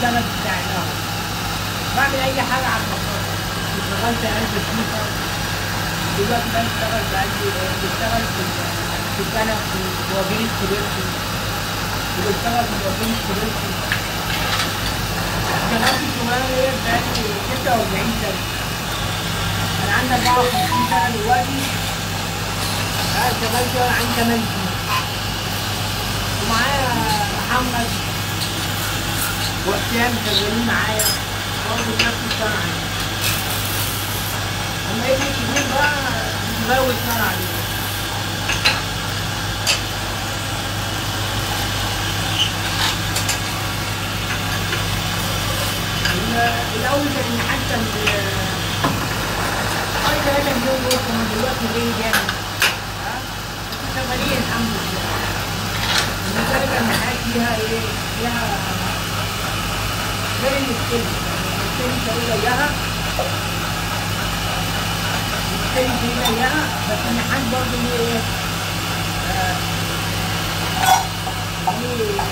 السند بتاع القهوة بعمل أي حاجة على البساطة اشتغلت علبة فيفا دلوقتي بقى بشتغل بقلبي بشتغل في في الكنب في موابين الكبيرتي وبشتغل في موابين الكبيرتي اشتغلت الشغلانة ديت بقالي 46 سنة أنا عندي 54 سنة دلوقتي أنا اشتغلت وأنا عندي 8 سنين ومعايا محمد وحسام شغالين معايا برضه نفس الصنعة لما يجي الكبير بقى نزود صنعة عليه ال- الأول كان حتى حوالي 3 مليون ونص من دلوقتي جاي جامد ها بس شغالين الحمد لله المسألة كان محتاج فيها ايه؟ فيها غير المشكلة المشكلة تقول زيها المشكلة دي زيها بس النحاس برضه ليه ايه؟ آه، ليه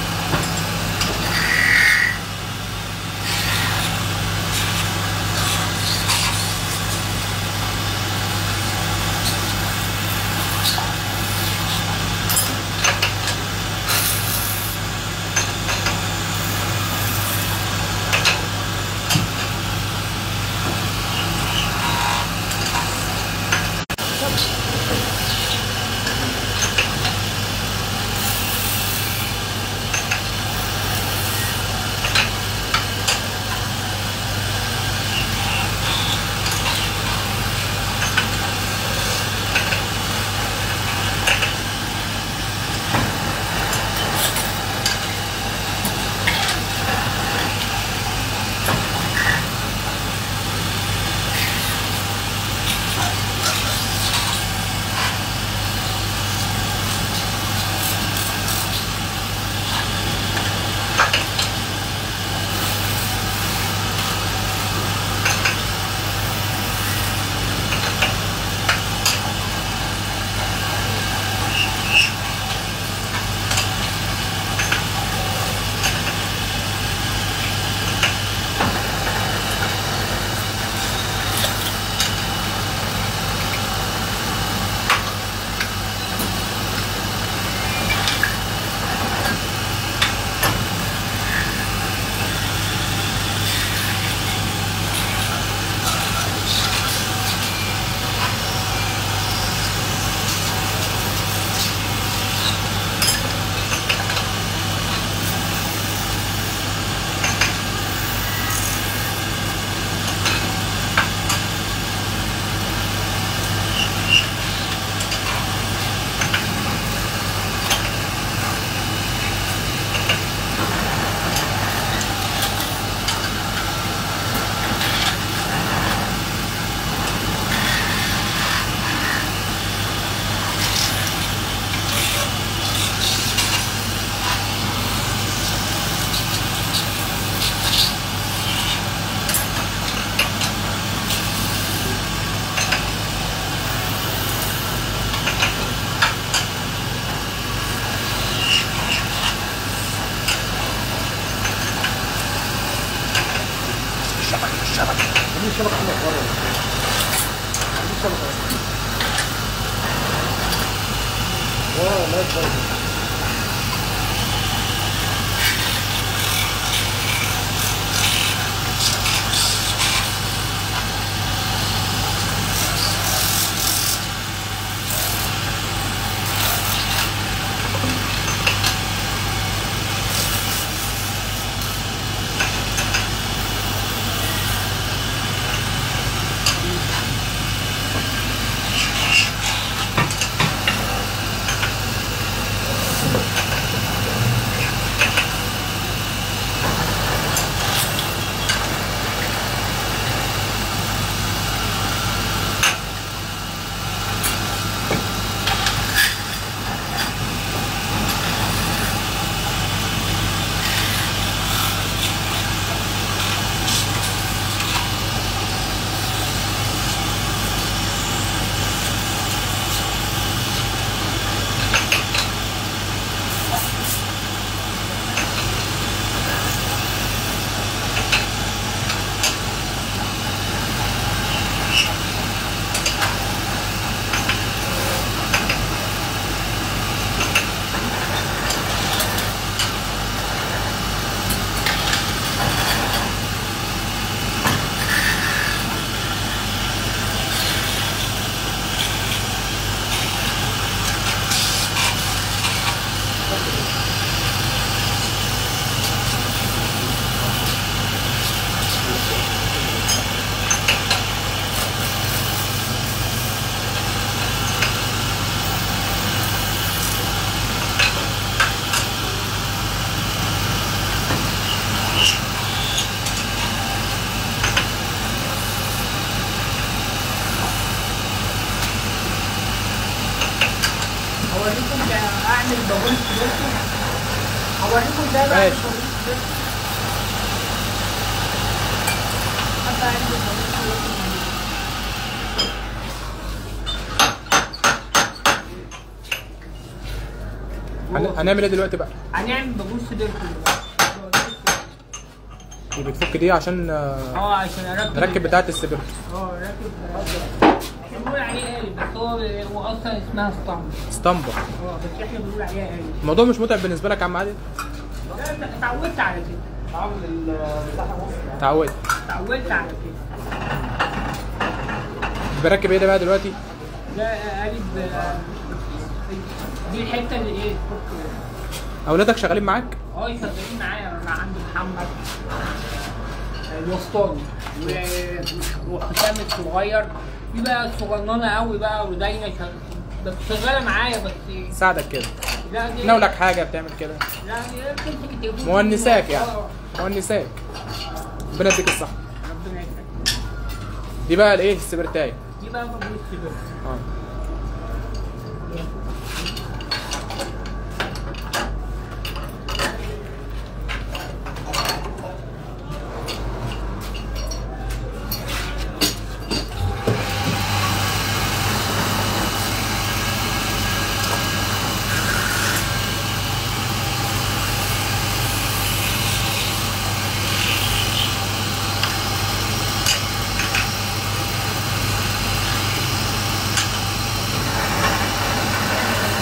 دي الشبكه عندك بره دي الشبكه اه لا برضه اعمل بابور سبيرتو هوريكم ازاي بقى ماشي. بابور سبيرتو حتى عندي بابور سبيرتو هن- هنعمل ايه دلوقتي بقى؟ هنعمل بابور سبيرتو دي بتفك دي عشان آه، اه عشان اركب نركب بتاعة السبرت اه راكب احنا بنقول عليه آلي بس هو هو اصلا اسمها اسطمبة اسطمبة اه بس احنا بنقول عليها آلي الموضوع مش متعب بالنسبة لك يا عم عادل؟ لا انت اتعودت على كده عامل المساحه نص اتعودت اتعودت على كده بركب ايه ده بقى دلوقتي؟ ده قالب دي الحته اللي ايه تفك اولادك شغالين معاك؟ اه شغالين معايا انا عندي محمد الوسطاني و- وحسام الصغير في بقى الصغننه قوي بقى ودايما شغ- بس شغاله معايا بس ساعدك كده لا دي ناولك حاجة بتعمل كده لا دي بتمسك التليفون مونساك يعني اه مونساك ربنا يديك الصحة ربنا يسعدك دي بقى الايه السبرتاية دي بقى بقول السبب اه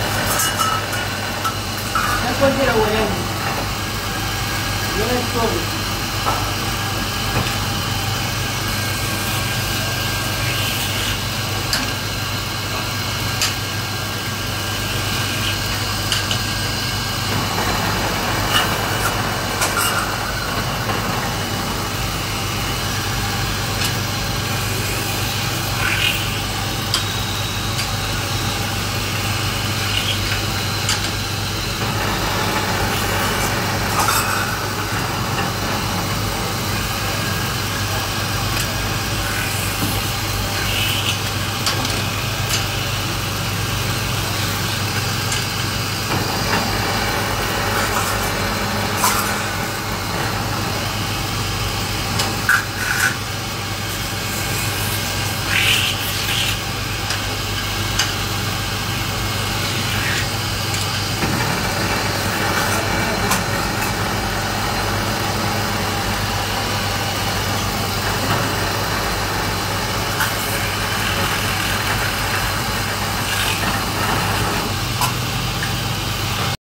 ده الجزء الاولاني ده الشغل